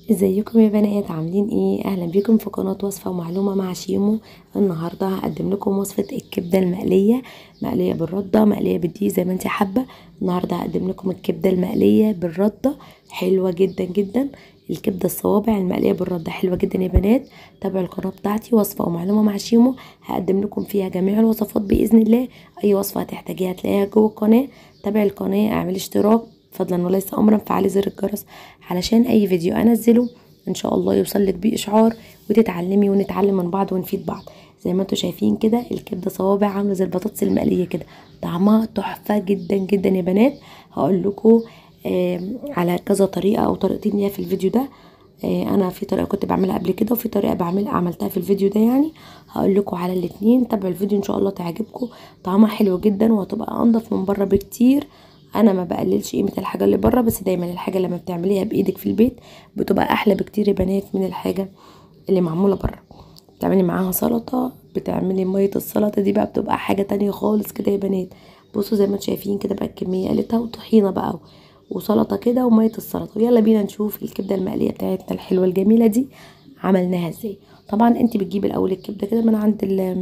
ازيكم يا بنات عاملين ايه اهلا بيكم في قناه وصفه ومعلومه مع شيمو النهارده هقدم لكم وصفه الكبده المقليه مقليه بالرده مقليه بالدقيق زي ما انت حابه النهارده هقدم لكم الكبده المقليه بالرده حلوه جدا جدا الكبده الصوابع المقليه بالرده حلوه جدا يا بنات تابعوا القناه بتاعتي وصفه ومعلومه مع شيمو هقدم لكم فيها جميع الوصفات باذن الله اي وصفه هتحتاجيها هتلاقيها جوه القناه تابعي القناه اعملي اشتراك فضلا وليس امرا فعلي زر الجرس علشان اي فيديو انزله ان شاء الله يوصل لك بيه اشعار وتتعلمي ونتعلم من بعض ونفيد بعض زي ما انتم شايفين كده الكبده صوابع عامله زي البطاطس المقليه كده طعمها تحفه جدا جدا يا بنات هقول لكم آه على كذا طريقه او طريقتين ليها في الفيديو ده آه انا في طريقه كنت بعملها قبل كده وفي طريقه بعملها عملتها في الفيديو ده يعني هقول لكم على الاثنين تابعوا الفيديو ان شاء الله تعجبكم طعمها حلو جدا وهتبقى انضف من بره بكتير انا ما بقللش قيمه الحاجه اللي بره بس دايما الحاجه لما بتعمليها بايدك في البيت بتبقى احلى بكتير يا بنات من الحاجه اللي معموله بره بتعملي معاها سلطه بتعملي ميه السلطه دي بقى بتبقى حاجه تانية خالص كده يا بنات بصوا زي ما انتم شايفين كده بقى الكميه قلتها وطحينه بقى وسلطه كده وميه السلطه ويلا بينا نشوف الكبده المقليه بتاعتنا الحلوه الجميله دي عملناها ازاي طبعا انت بتجيبي الاول الكبده كده من عند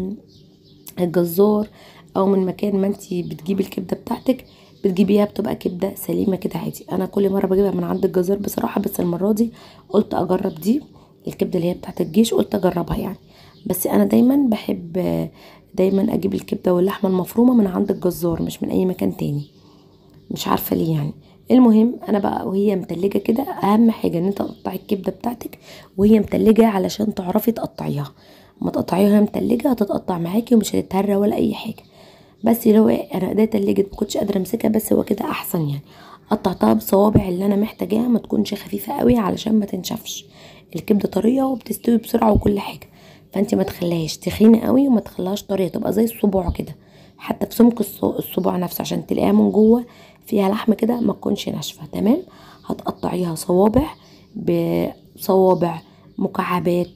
الجزار او من مكان ما انت بتجيبي الكبده بتاعتك بتجيبيها بتبقى كبده سليمه كده عادي انا كل مره بجيبها من عند الجزار بصراحه بس المره دي قلت اجرب دي الكبده اللي هي بتاعت الجيش قلت اجربها يعني بس انا دايما بحب دايما اجيب الكبده واللحمه المفرومه من عند الجزار مش من اي مكان تاني مش عارفه ليه يعني المهم انا بقى وهي متلجه كده اهم حاجه ان انت تقطعي الكبده بتاعتك وهي متلجه علشان تعرفي تقطعيها ما تقطعيها وهي متلجه هتتقطع معاكي ومش هتتهرى ولا اي حاجه بس لو انا ايديا تلجت ما كنتش قادره امسكها بس هو كده احسن يعني قطعتها بصوابع اللي انا محتاجاها ما تكونش خفيفه قوي علشان ما تنشفش الكبده طريه وبتستوي بسرعه وكل حاجه فانت ما تخليهاش تخينه قوي وما تخليهاش طريه تبقى زي الصباع كده حتى في سمك الصباع نفسه عشان تلاقيها من جوه فيها لحم كده ما تكونش ناشفه تمام هتقطعيها صوابع بصوابع مكعبات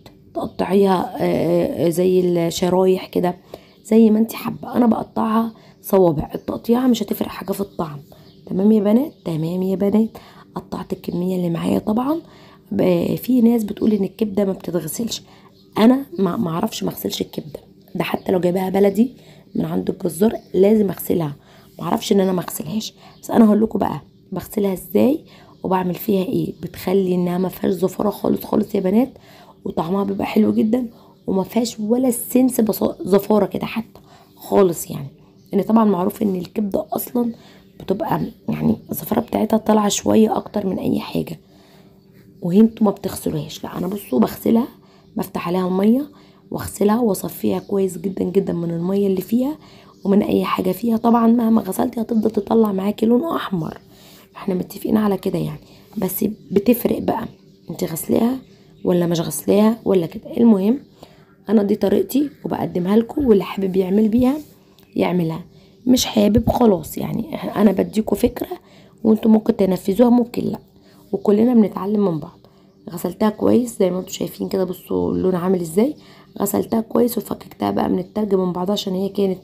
تقطعيها زي الشرايح كده زي ما انت حابه انا بقطعها صوابع التقطيعه مش هتفرق حاجه في الطعم تمام يا بنات تمام يا بنات قطعت الكميه اللي معايا طبعا في ناس بتقول ان الكبده ما بتتغسلش انا ما اعرفش ما اغسلش الكبده ده حتى لو جايباها بلدي من عند الجزار لازم اغسلها ما اعرفش ان انا ما اغسلهاش بس انا هقول لكم بقى بغسلها ازاي وبعمل فيها ايه بتخلي انها ما فيهاش زفاره خالص خالص يا بنات وطعمها بيبقى حلو جدا وما فيهاش ولا سنس زفاره كده حتى خالص يعني ان طبعا معروف ان الكبده اصلا بتبقى يعني الزفاره بتاعتها طالعه شويه اكتر من اي حاجه وهي انتوا ما بتغسلوهاش لا انا بصوا بغسلها بفتح عليها الميه واغسلها واصفيها كويس جدا جدا من الميه اللي فيها ومن اي حاجه فيها طبعا مهما غسلتي هتفضل تطلع معاكي لون احمر احنا متفقين على كده يعني بس بتفرق بقى انت غسلاها ولا مش غسلاها ولا كده المهم انا دي طريقتي وبقدمها لكم واللي حابب يعمل بيها يعملها مش حابب خلاص يعني انا بديكوا فكره وانتم ممكن تنفذوها ممكن لا وكلنا بنتعلم من بعض غسلتها كويس زي ما انتم شايفين كده بصوا اللون عامل ازاي غسلتها كويس وفككتها بقى من التلج من بعضها عشان هي كانت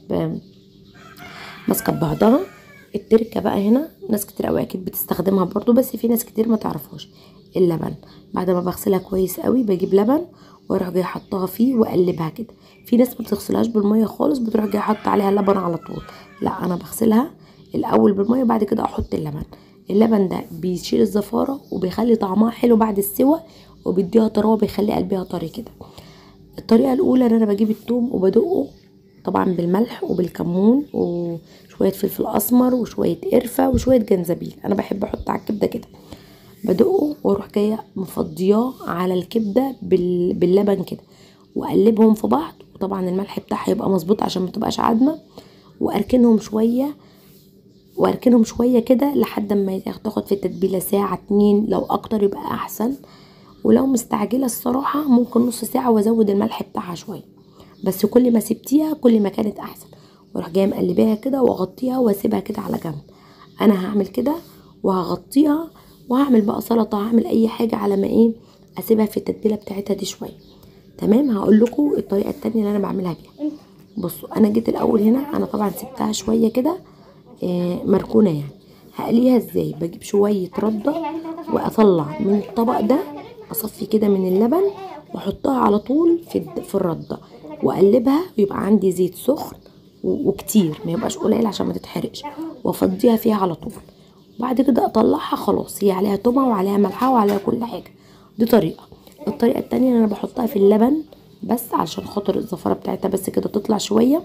ماسكه ببعضها التركه بقى هنا ناس كتير قوي اكيد بتستخدمها برضو بس في ناس كتير ما تعرفوش اللبن بعد ما بغسلها كويس قوي بجيب لبن واروح جايه حطها فيه واقلبها كده في ناس ما بتغسلهاش بالميه خالص بتروح جايه حاطه عليها لبن على طول لا انا بغسلها الاول بالميه بعد كده احط اللبن اللبن ده بيشيل الزفاره وبيخلي طعمها حلو بعد السوى وبيديها طراوه بيخلي قلبها طري كده الطريقه الاولى ان انا بجيب التوم وبدقه طبعا بالملح وبالكمون وشويه فلفل اسمر وشويه قرفه وشويه جنزبيل انا بحب احط على الكبده كده بدقه واروح جايه مفضياه على الكبده باللبن كده واقلبهم في بعض وطبعا الملح بتاعها يبقى مظبوط عشان ما تبقاش عدمه واركنهم شويه واركنهم شويه كده لحد ما تاخد في التتبيله ساعه اتنين لو اكتر يبقى احسن ولو مستعجله الصراحه ممكن نص ساعه وازود الملح بتاعها شويه بس كل ما سبتيها كل ما كانت احسن واروح جايه مقلباها كده واغطيها واسيبها كده على جنب انا هعمل كده وهغطيها وهعمل بقى سلطه هعمل اي حاجه على ما ايه اسيبها في التتبيله بتاعتها دي شويه تمام هقول لكم الطريقه التانية اللي انا بعملها بيها بصوا انا جيت الاول هنا انا طبعا سبتها شويه كده آه، مركونه يعني هقليها ازاي بجيب شويه رده واطلع من الطبق ده اصفي كده من اللبن واحطها على طول في الد- في الرده واقلبها ويبقى عندي زيت سخن و- وكتير ما يبقاش قليل عشان ما تتحرقش وافضيها فيها على طول بعد كده اطلعها خلاص هي عليها تومه وعليها ملحه وعليها كل حاجه دي طريقه الطريقه التانية ان انا بحطها في اللبن بس علشان خاطر الزفاره بتاعتها بس كده تطلع شويه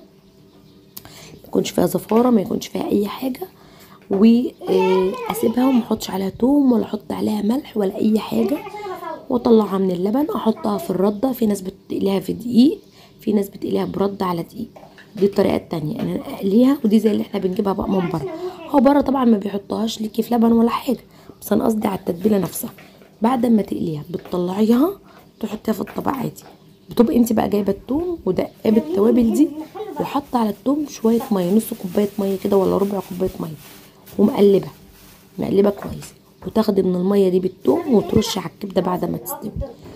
ما يكونش فيها زفاره ما يكونش فيها اي حاجه واسيبها وما احطش عليها توم ولا احط عليها ملح ولا اي حاجه واطلعها من اللبن احطها في الرده في ناس بتقليها في دقيق في ناس بتقليها برده على دقيق دي الطريقه التانية انا اقليها ودي زي اللي احنا بنجيبها بقى من بره هو بره طبعا ما بيحطوهاش ليكي في لبن ولا حاجه بس انا قصدي على التتبيله نفسها بعد ما تقليها بتطلعيها تحطيها في الطبق عادي بتبقى انت بقى جايبه التوم ودقه التوابل دي وحاطه على التوم شويه ميه نص كوبايه ميه كده ولا ربع كوبايه ميه ومقلبه مقلبه كويس وتاخدي من الميه دي بالتوم وترشي على الكبده بعد ما تستوي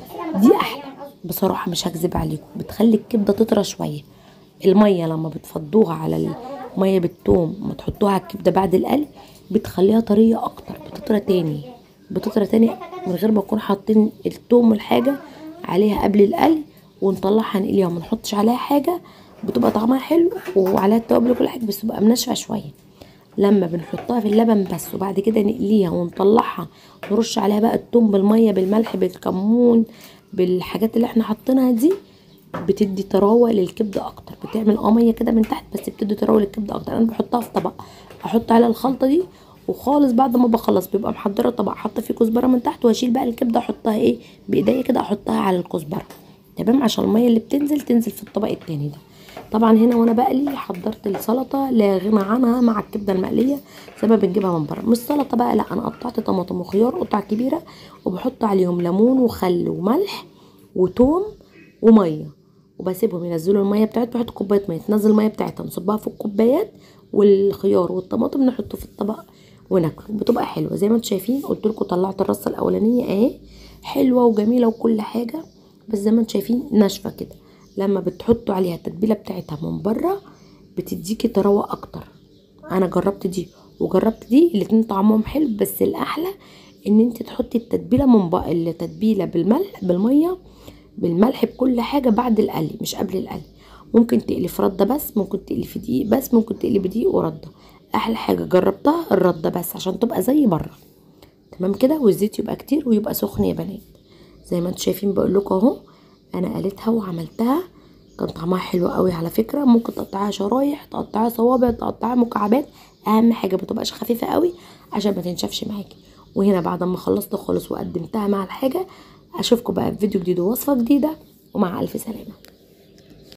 دي احلى بصراحه مش هكذب عليكم بتخلي الكبده تطرى شويه الميه لما بتفضوها على الميه بالتوم ما تحطوها على الكبده بعد القلي بتخليها طريه اكتر بتطرى تاني بتطرى تاني من غير ما نكون حاطين التوم والحاجه عليها قبل القلي ونطلعها نقليها وما نحطش عليها حاجه بتبقى طعمها حلو وعليها التوابل وكل حاجه بس تبقى منشفه شويه لما بنحطها في اللبن بس وبعد كده نقليها ونطلعها نرش عليها بقى التوم بالميه بالملح بالكمون بالحاجات اللي احنا حاطينها دي بتدي طراوه للكبده اكتر بتعمل اه ميه كده من تحت بس بتدي طراوه للكبده اكتر انا بحطها في طبق احط عليها الخلطه دي وخالص بعد ما بخلص بيبقى محضره طبق حاطه فيه كزبره من تحت واشيل بقى الكبده احطها ايه بايديا كده احطها على الكزبره تمام عشان الميه اللي بتنزل تنزل في الطبق التاني ده طبعا هنا وانا بقلي حضرت السلطه لا غنى عنها مع الكبده المقليه زي ما بنجيبها من بره مش سلطه بقى لا انا قطعت طماطم وخيار قطع كبيره وبحط عليهم ليمون وخل وملح وتوم وميه وبسيبهم ينزلوا الميه بتاعتهم بحط كوبايه ميه تنزل الميه بتاعتها نصبها في الكوبايات والخيار والطماطم نحطه في الطبق وناكله بتبقى حلوه زي ما انتم شايفين قلت لكم طلعت الرصه الاولانيه اهي حلوه وجميله وكل حاجه بس زي ما انتم شايفين ناشفه كده لما بتحطوا عليها التتبيله بتاعتها من بره بتديكي طراوه اكتر انا جربت دي وجربت دي الاتنين طعمهم حلو بس الاحلى ان انت تحطي التتبيله من بقى التتبيله بالملح بالميه بالملح بكل حاجه بعد القلي مش قبل القلي ممكن تقلي في رده بس ممكن تقلي في دقيق بس ممكن تقلي بدقيق ورده احلى حاجه جربتها الرده بس عشان تبقى زي بره تمام كده والزيت يبقى كتير ويبقى سخن يا بنات زي ما انتم شايفين بقول لكم اهو انا قليتها وعملتها كان طعمها حلو قوي على فكره ممكن تقطعيها شرايح تقطعيها صوابع تقطعيها مكعبات اهم حاجه ما تبقاش خفيفه قوي عشان ما تنشفش معاكي وهنا بعد ما خلصت خالص وقدمتها مع الحاجه اشوفكم بقى في فيديو جديد ووصفه جديده ومع الف سلامه